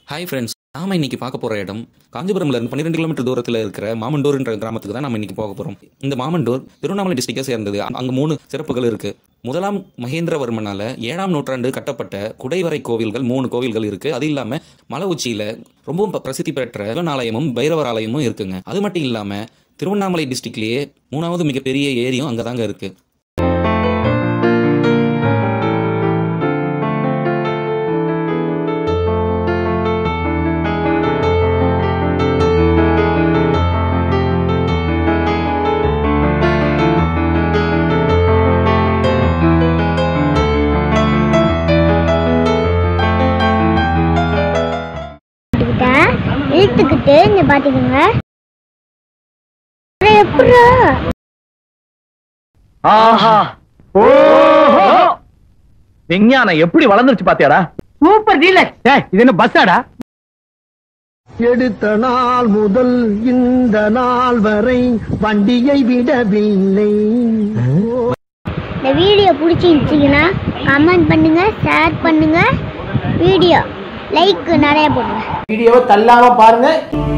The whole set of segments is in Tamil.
ஹாய் ஃப்ரெண்ட்ஸ் நாம இன்னைக்கு பார்க்க போற இடம் காஞ்சிபுரம்ல இருந்து பன்னிரெண்டு கிலோமீட்டர் தூரத்தில் இருக்கிற மாமண்டூர்ன்ற கிராமத்துக்கு தான் நம்ம இன்னைக்கு போக போறோம் இந்த மாமண்டூர் திருவண்ணாமலை டிஸ்ட்ரிக்டை சேர்ந்தது அங்க- அங்க மூணு சிறப்புகள் இருக்கு முதலாம் மகேந்திரவர்மனால ஏழாம் நூற்றாண்டு கட்டப்பட்ட குடைவரை கோவில்கள் மூணு கோவில்கள் இருக்கு அது இல்லாம மலை உச்சியில ரொம்பவும் ப- பிரசித்தி பெற்ற சிவனாலயமும் பைரவர் ஆலயமும் இருக்குங்க அது மட்டும் இல்லாம திருவண்ணாமலை டிஸ்ட்ரிக்ட்லயே மூணாவது மிகப்பெரிய ஏரியும் அங்கதாங்க இருக்கு கிட்ட இழுத்துக்கிட்டு இங்க பாத்துக்கோங்க எப்படி ஆஹா ஓஹோ விஞ்ஞானம் எப்படி வளர்ந்துருச்சு பாத்தியாடா சூப்பர் டீலக்ஸ் இது என்ன பஸ்ஸாடா எடுத்த நாள் முதல் இந்த நாள் வரை வண்டியை விடவில்லை இந்த வீடியோ பிடிச்சிருந்துச்சிங்கன்னா கமெண்ட் பண்ணுங்க ஷேர் பண்ணுங்க வீடியோ லைக் நிறைய போடுங்க வீடியோவை தள்ளாம பாருங்க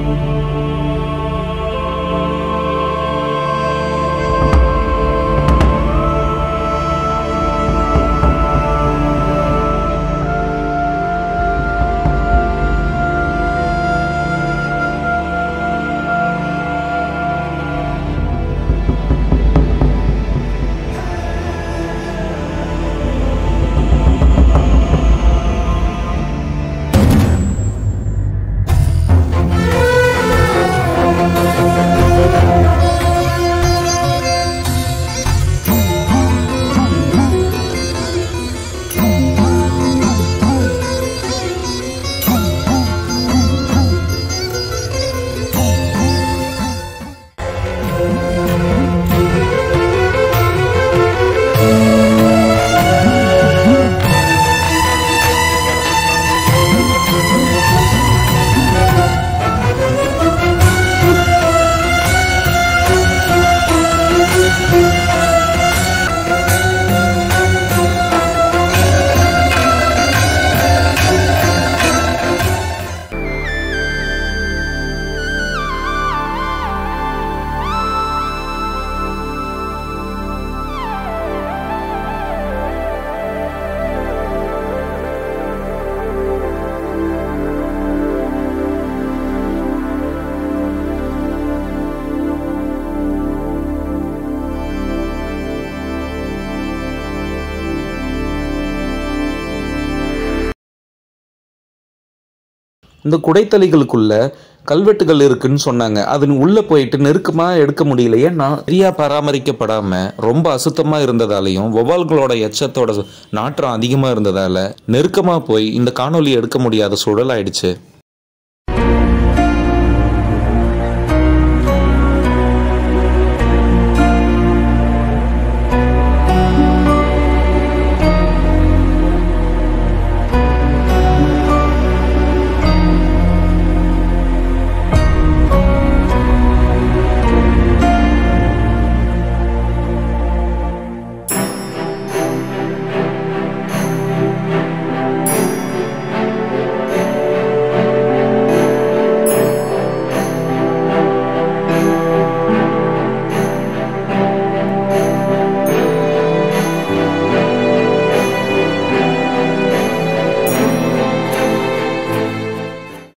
இந்த குடைத்தலைகளுக்குள்ள கல்வெட்டுகள் இருக்குன்னு சொன்னாங்க அது உள்ள போயிட்டு நெருக்கமா எடுக்க முடியல ஏன்னா சரியா பராமரிக்கப்படாம ரொம்ப அசுத்தமா இருந்ததாலையும் வௌவால்களோட எச்சத்தோட நாற்றம் அதிகமா இருந்ததால நெருக்கமா போய் இந்த காணொளி எடுக்க முடியாத சூழல் ஆயிடுச்சு